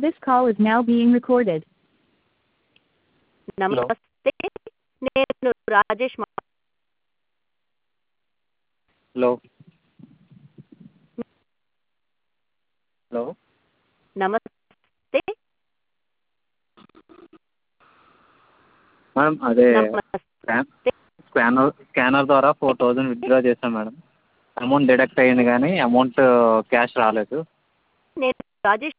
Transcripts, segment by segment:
This call is now being recorded. నమస్తే నేను రాజేష్ మా- హలో హలో నమస్తే మేడం అదే నమస్తే స్కాన్ స్కానర్ స్కానర్ ద్వారా ఫోర్ థౌజండ్ విత్డ్రా చేశాను మేడం అమౌంట్ డిడక్ట్ అయ్యింది కానీ అమౌంట్ క్యాష్ రాలేదు నేను రాజేష్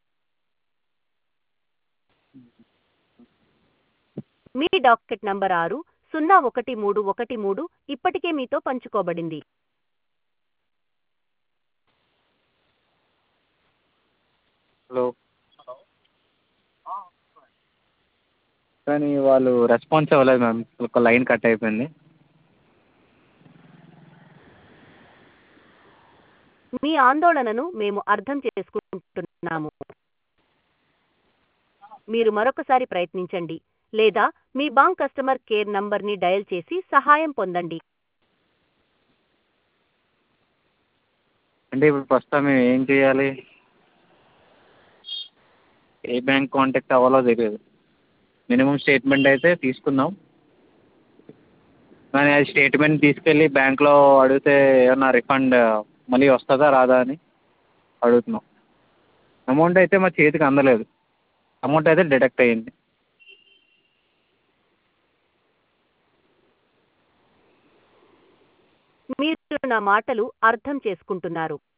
మీ డాకెట్ నంబర్ ఆరు సున్నా ఒకటి మూడు ఒకటి మూడు ఇప్పటికే మీతో పంచుకోబడింది హలో కానీ వాళ్ళు రెస్పాన్స్ ఇవ్వలేదు మ్యామ్ ఒక లైన్ కట్ అయిపోయింది మీ ఆందోళనను మేము అర్థం చేసుకుంటున్నాము మీరు మరొకసారి ప్రయత్నించండి లేదా మీ బాంక్ కస్టమర్ కేర్ నంబర్ని డయల్ చేసి సహాయం పొందండి అంటే ఇప్పుడు ప్రస్తుతం మేము ఏం చేయాలి ఏ బ్యాంక్ కాంటాక్ట్ అవ్వాలో తెలియదు మినిమం స్టేట్మెంట్ అయితే తీసుకున్నాం కానీ అది స్టేట్మెంట్ తీసుకెళ్ళి బ్యాంక్లో అడిగితే ఏమన్నా రిఫండ్ మళ్ళీ వస్తుందా రాదా అని అడుగుతున్నాం అమౌంట్ అయితే మా చేతికి అందలేదు అమౌంట్ అయితే డిడక్ట్ అయ్యింది మీరు నా మాటలు అర్థం చేసుకుంటున్నారు